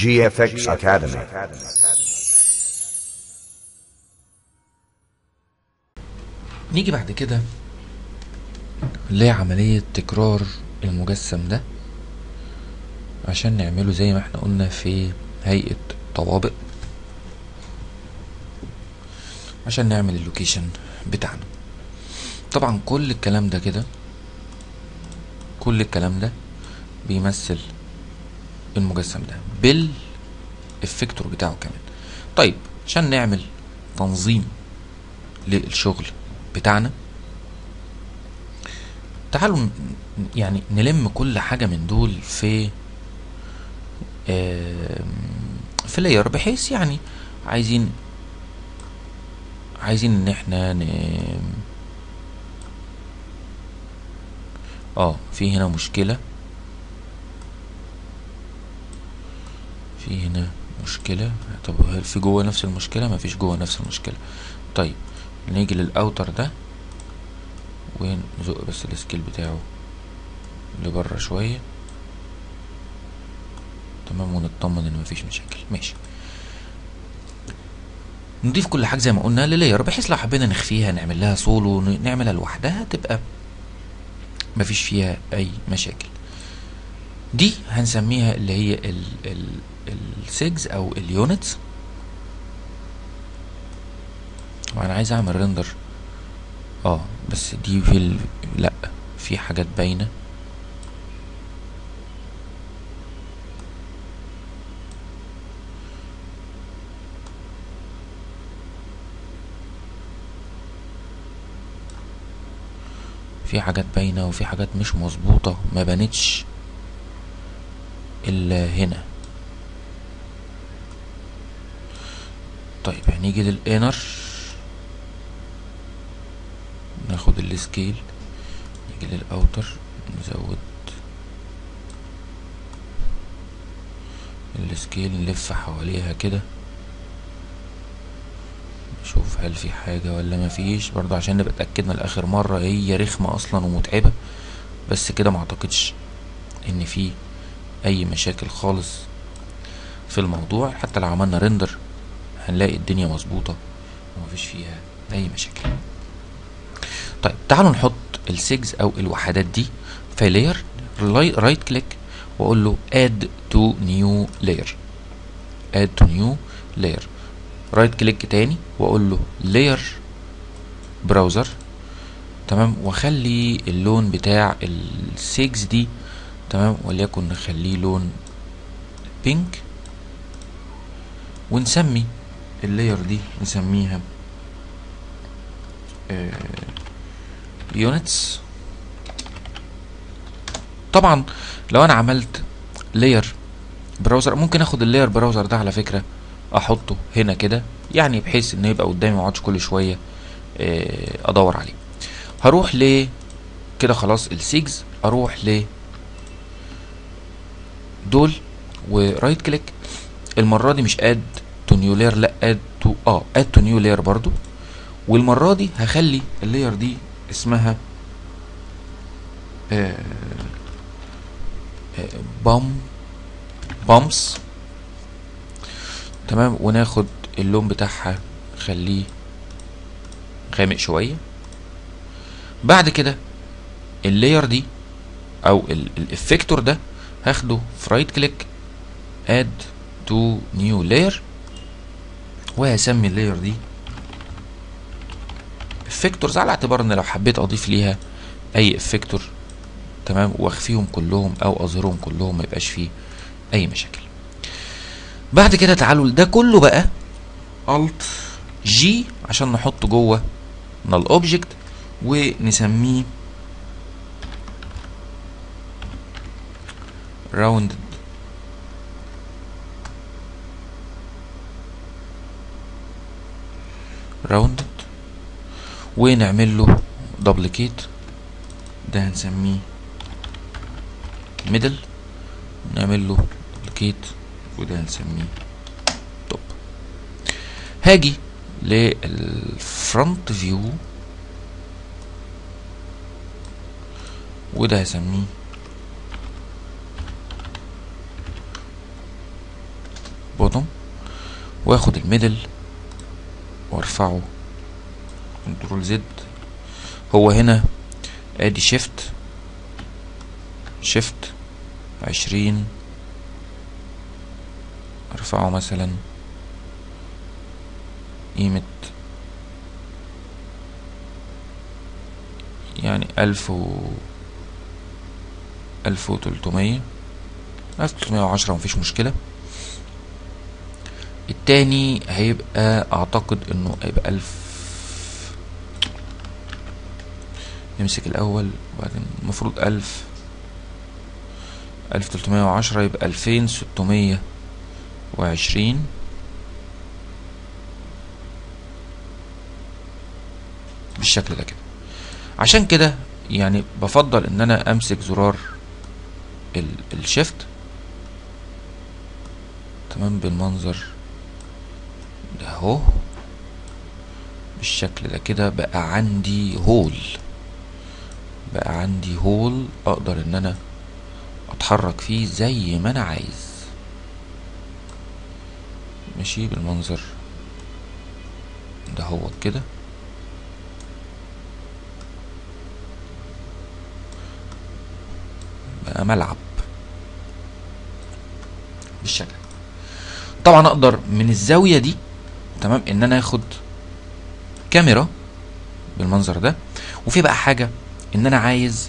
GFX Academy. نيجي بعد كده لعملية تكرار المجسم ده عشان نعمله زي ما احنا قلنا في هيئة طوابق عشان نعمل اللوكيشن بتاعنا طبعا كل الكلام ده كده كل الكلام ده بيمثل المجسم ده بالافكتور بتاعه كمان طيب عشان نعمل تنظيم للشغل بتاعنا تعالوا ن- يعني نلم كل حاجة من دول في آم، في لاير بحيث يعني عايزين عايزين ان احنا ن... اه في هنا مشكلة في هنا مشكلة طب هل في جوه نفس المشكلة مفيش جوه نفس المشكلة طيب نيجي للاوتر ده ونزق بس السكيل بتاعه لبره شوية تمام ونطمن ان مفيش مشاكل ماشي نضيف كل حاجه زي ما قلنا للاير بحيث لو حبينا نخفيها نعمل لها سولو ن- نعملها لوحدها تبقى مفيش فيها اي مشاكل دي هنسميها اللي هي ال ال السيجز او اليونتس وانا عايز اعمل ريندر اه بس دي في ال... لا في حاجات باينه في حاجات باينه وفي حاجات مش مظبوطه ما بانتش الا هنا طيب هنيجي للانر ناخد السكيل نيجي للاوتر نزود السكيل نلف حواليها كده نشوف هل في حاجة ولا مفيش برضه عشان نبقى اتأكدنا لآخر مرة هي رخمة أصلا ومتعبة بس كده معتقدش إن في أي مشاكل خالص في الموضوع حتى لو عملنا ريندر هنلاقي الدنيا مظبوطة ومفيش فيها أي مشاكل طيب تعالوا نحط السيجز أو الوحدات دي في لاير رايت كليك وأقول له add to new layer add to new layer رايت كليك تاني واقول له لاير براوزر تمام واخلي اللون بتاع السيجز دي تمام وليكن نخليه لون بينك ونسمي اللاير دي نسميها يونتس طبعا لو انا عملت لاير براوزر ممكن اخد اللاير براوزر ده على فكره احطه هنا كده يعني بحيث انه يبقى قدامي ما اقعدش كل شويه آه، ادور عليه هروح ل كده خلاص السيجز اروح ل دول ورايت كليك المره دي مش اد تو نيو لاير لا اد تو اه اد تو نيو لاير برضو والمره دي هخلي اللاير دي اسمها آه آه بام بامس تمام وناخد اللون بتاعها نخليه غامق شوية بعد كده اللاير دي او الافكتور ده هاخده في رايت كليك اد تو نيو لاير وهسمي اللاير دي افكتورز على اعتبار ان لو حبيت اضيف ليها اي افكتور تمام واخفيهم كلهم او اظهرهم كلهم ما يبقاش فيه اي مشاكل بعد كده تعالوا ده كله بقى الت جي عشان نحطه جوه نال اوبجكت ونسميه راوندد راوندد ونعمل له دوبليكيت ده هنسميه ميدل نعمل له دوبليكيت وده هنسميه توب هاجي للفرونت فيو وده هسميه بوتوم واخد الميدل وارفعه كنترول زد هو هنا ادي شيفت شيفت عشرين ارفعه مثلا قيمة يعني ألف و ألف وتلتمية ألف وتلتمية وعشرة مفيش مشكلة التاني هيبقى أعتقد إنه هيبقى ألف نمسك الأول وبعدين المفروض ألف ألف تلتمية وعشرة يبقى ألفين ستمية وعشرين بالشكل ده كده عشان كده يعني بفضل ان انا امسك زرار الشيفت تمام بالمنظر ده اهو بالشكل ده كده بقى عندي هول بقى عندي هول اقدر ان انا اتحرك فيه زي ما انا عايز ماشي بالمنظر ده هو كده بقى ملعب بالشكل طبعا اقدر من الزاوية دي تمام ان انا اخد كاميرا بالمنظر ده وفي بقى حاجة ان انا عايز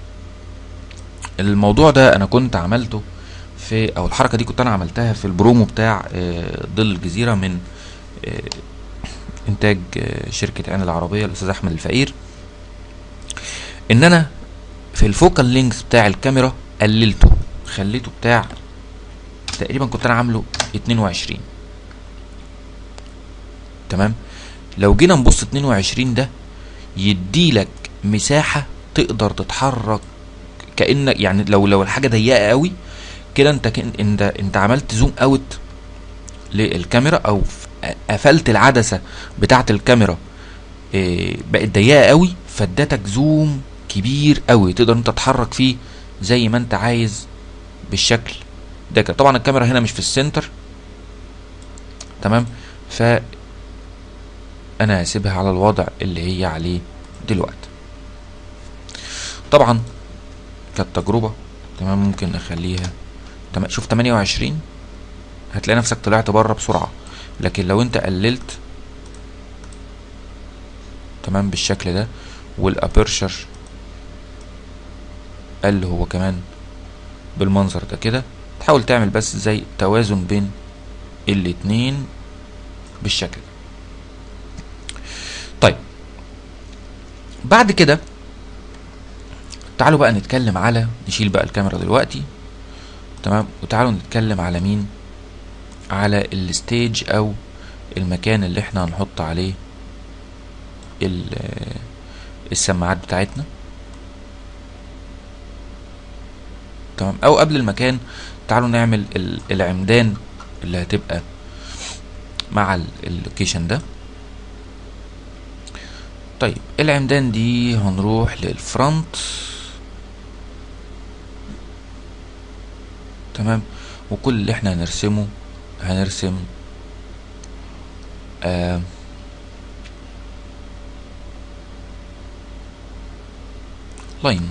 الموضوع ده انا كنت عملته في او الحركه دي كنت انا عملتها في البرومو بتاع ظل الجزيره من انتاج شركه عين العربيه الاستاذ احمد الفقير ان انا في الفوكال لينكس بتاع الكاميرا قللته خليته بتاع تقريبا كنت انا عامله 22 تمام لو جينا نبص 22 ده يديلك مساحه تقدر تتحرك كانك يعني لو لو الحاجه ضيقه قوي كده انت كن انت انت عملت زوم اوت للكاميرا او قفلت العدسه بتاعه الكاميرا اه بقت ضيقه قوي فادتك زوم كبير قوي تقدر انت تتحرك فيه زي ما انت عايز بالشكل ده كده طبعا الكاميرا هنا مش في السنتر تمام ف انا هسيبها على الوضع اللي هي عليه دلوقتي طبعا كانت تجربه تمام ممكن اخليها تم... شوف 28 هتلاقي نفسك طلعت بره بسرعه لكن لو انت قللت تمام بالشكل ده والابرشر قل هو كمان بالمنظر ده كده تحاول تعمل بس زي توازن بين الاتنين بالشكل ده طيب بعد كده تعالوا بقى نتكلم على نشيل بقى الكاميرا دلوقتي تمام وتعالوا نتكلم على مين على الستيج او المكان اللي احنا هنحط عليه السماعات بتاعتنا تمام او قبل المكان تعالوا نعمل العمدان اللي هتبقى مع اللوكيشن ده طيب العمدان دي هنروح للفرونت تمام وكل اللي احنا هنرسمه هنرسم آه لاين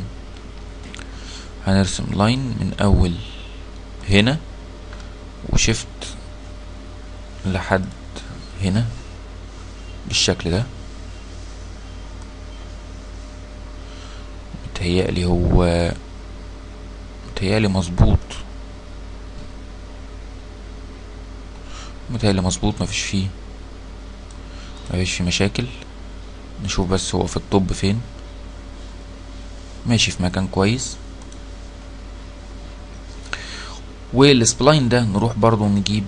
هنرسم لاين من اول هنا وشفت لحد هنا بالشكل ده متهيألي هو متهيألي مظبوط متهيألي مظبوط مفيش فيه مفيش فيه مشاكل نشوف بس هو في الطب فين ماشي في مكان كويس والسبلاين ده نروح برضو نجيب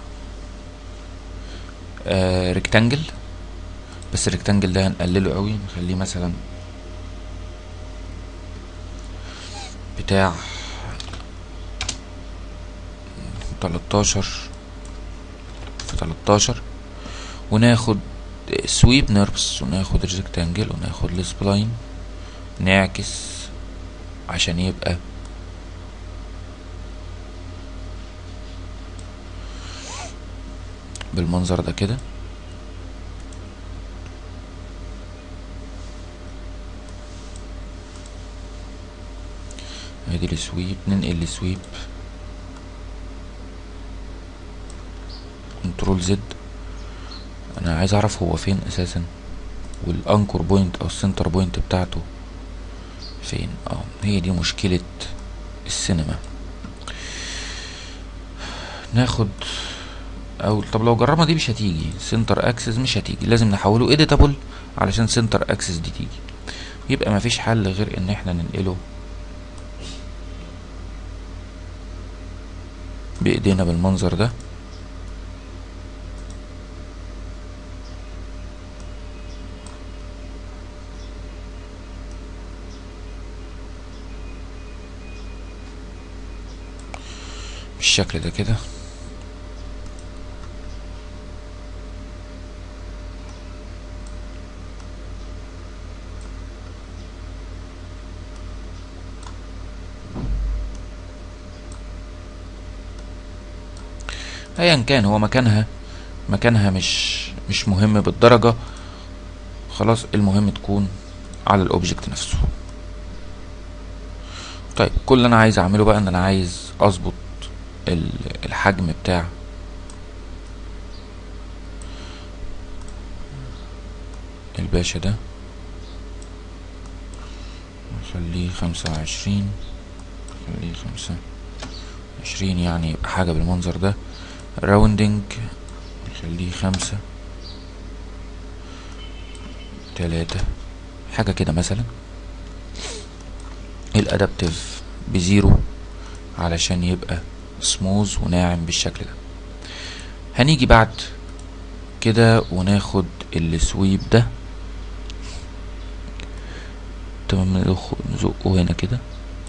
آه ريكتانجل بس الريكتانجل ده هنقلله قوي نخليه مثلا بتاع تلاتاشر في تلاتاشر وناخد سويب نربس وناخد الريكتانجل وناخد السبلاين نعكس عشان يبقى بالمنظر ده كده ادي السويب ننقل السويب كنترول زد انا عايز اعرف هو فين اساسا والانكور بوينت او السنتر بوينت بتاعته فين اه هي دي مشكلة السينما ناخد او طب لو جربنا دي مش هتيجي سنتر اكسس مش هتيجي لازم نحوله اديتابل علشان سنتر اكسس دي تيجي يبقى مفيش حل غير ان احنا ننقله بايدينا بالمنظر ده بالشكل ده كده ايا كان هو مكانها مكانها مش مش مهم بالدرجة خلاص المهم تكون على الاوبجكت نفسه طيب كل اللي انا عايز اعمله بقى ان انا عايز اظبط ال- الحجم بتاع الباشا ده نخليه خمسة وعشرين نخليه خمسة عشرين يعني يبقى حاجة بالمنظر ده راوندنج نخليه خمسة تلاتة حاجة كده مثلا الادابتيف بزيرو علشان يبقى سموز وناعم بالشكل ده هنيجي بعد كده وناخد السويب ده تمام نخ- نزقه هنا كده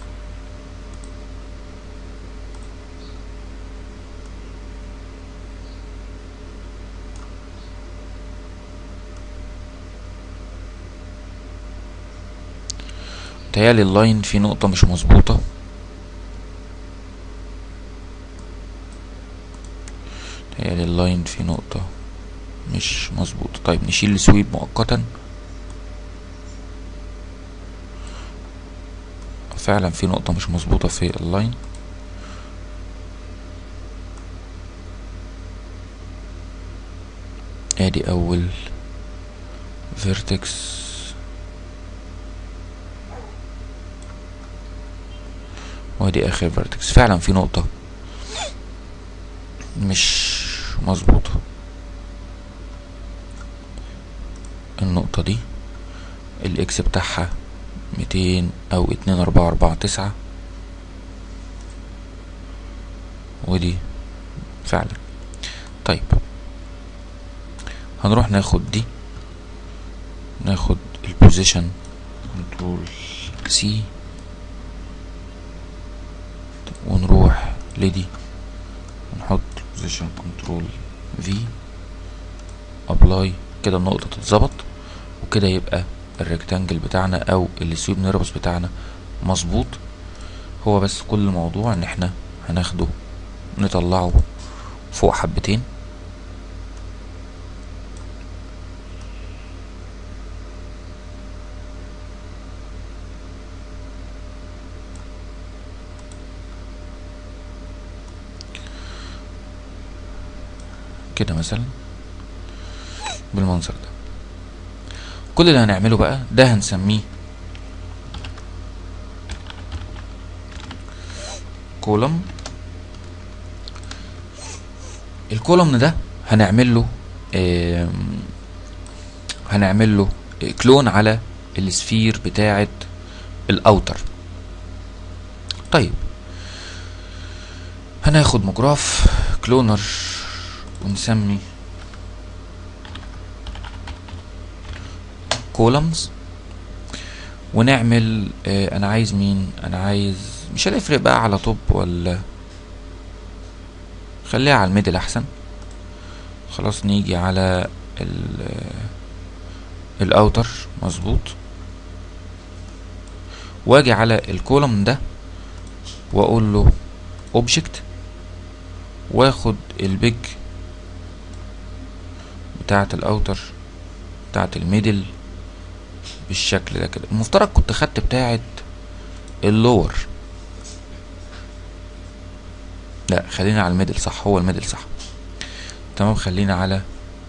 متهيألي اللاين في نقطة مش مظبوطة متهيألي اللاين في نقطة مش مظبوطة طيب نشيل السويب مؤقتا فعلا في نقطة مش مظبوطة في اللاين ادي اول فيرتكس وادي اخر فيرتكس فعلا في نقطة مش مظبوطة النقطة دي الاكس بتاعها ميتين او اتنين اربعة اربعة تسعة ودي فعلا طيب هنروح ناخد دي ناخد البوزيشن كنترول سي ونروح لدي ونحط بوزيشن كنترول في ابلاي كده النقطة تتظبط وكده يبقى الريكتانجل بتاعنا او السويب نيربس بتاعنا مظبوط هو بس كل الموضوع ان احنا هناخده نطلعه فوق حبتين كده مثلا بالمنظر ده كل اللي هنعمله بقى ده هنسميه كولوم الكولوم ده هنعمل له آم، هنعمل له كلون على السفير بتاعه الاوتر طيب هناخد مجراف كلونر ونسمي كولمز ونعمل آه انا عايز مين انا عايز مش هنفرق بقى على توب ولا خليها على الميدل احسن خلاص نيجي على ال الاوتر مظبوط واجي على الكولوم ده واقول له اوبجكت واخد البيج بتاعة الاوتر بتاعة الميدل بالشكل ده كده المفترض كنت خدت بتاعة اللور لا خلينا على الميدل صح هو الميدل صح تمام خلينا على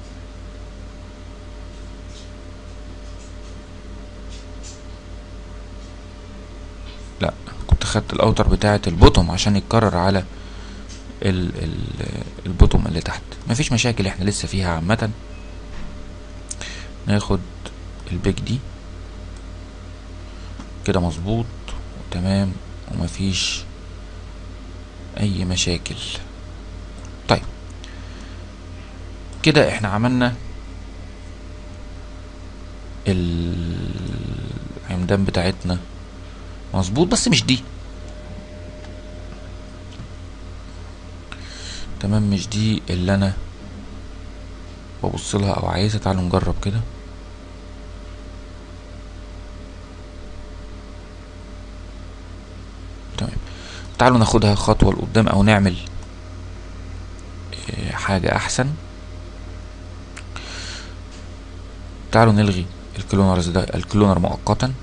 لا كنت خدت الاوتر بتاعة البوتوم عشان يتكرر على ال ال البوتوم اللي تحت مفيش مشاكل احنا لسه فيها عامة ناخد البيك دي كده مظبوط وتمام ومفيش اي مشاكل طيب كده احنا عملنا العمدان بتاعتنا مظبوط بس مش دي تمام مش دي اللي انا ببص لها او عايزها تعالوا نجرب كده تمام تعالوا ناخدها خطوة لقدام او نعمل آه، حاجة احسن تعالوا نلغي الكلونرز ده الكلونر مؤقتا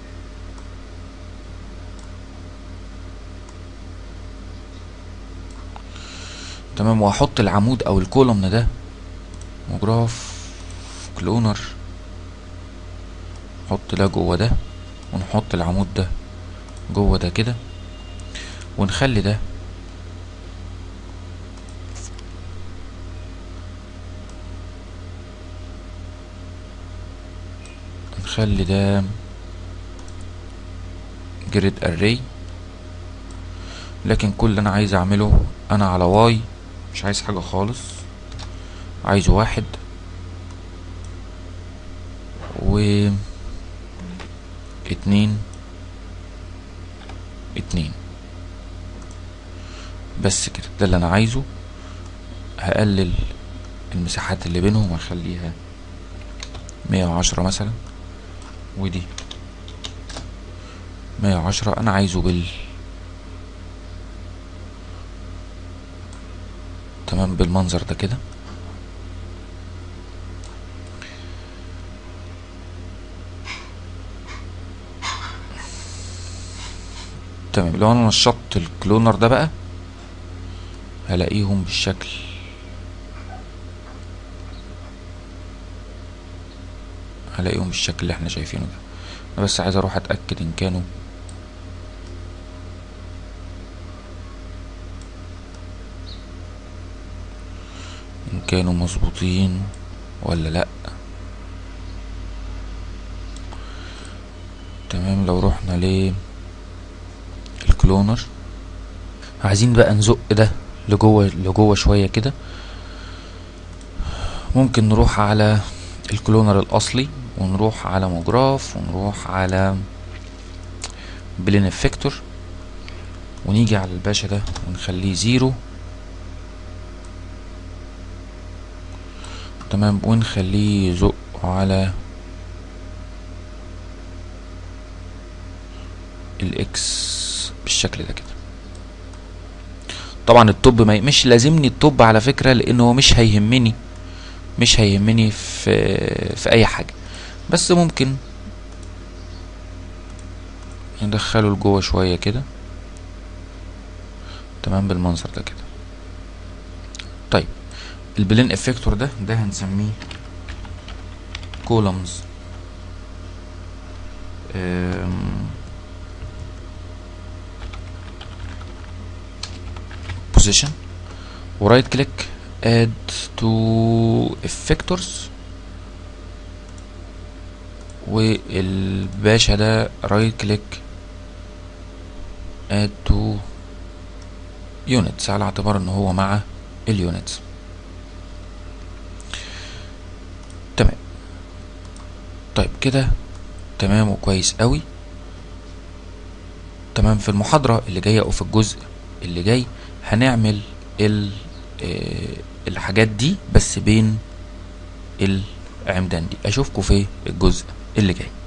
تمام واحط العمود او الكولومن ده مجراف كلونر نحط ده جوه ده ونحط العمود ده جوه ده كده ونخلي ده نخلي ده جريد اري لكن كل اللي انا عايز اعمله انا على واي مش عايز حاجة خالص عايزه واحد و اتنين اتنين بس كده ده اللي انا عايزه هقلل المساحات اللي بينهم واخليها مية وعشرة مثلا ودي مية وعشرة انا عايزه بال تمام بالمنظر ده كده تمام لو انا نشطت الكلونر ده بقى هلاقيهم بالشكل هلاقيهم بالشكل اللي احنا شايفينه ده انا بس عايز اروح اتاكد ان كانوا ان كانوا مظبوطين ولا لا تمام لو رحنا ل الكلونر عايزين بقى نزق ده لجوه لجوه شويه كده ممكن نروح على الكلونر الاصلي ونروح على مجراف ونروح على بلين افكتور ونيجي على الباشا ده ونخليه زيرو تمام ونخليه يزق على الاكس بالشكل ده كده طبعا التوب ما مش لازمني التوب على فكره لانه هو مش هيهمني مش هيهمني في في اي حاجه بس ممكن ندخله لجوه شويه كده تمام بالمنظر ده كده طيب البلين افكتور ده ده هنسميه كولومز position ورايت كليك add to effectors والباشا ده رايت كليك add to units على اعتبار ان هو مع اليونتس تمام طيب كده تمام وكويس قوي تمام في المحاضرة اللي جاية او في الجزء اللي جاي هنعمل ال آه، الحاجات دي بس بين العمدان دي اشوفكم في الجزء اللي جاي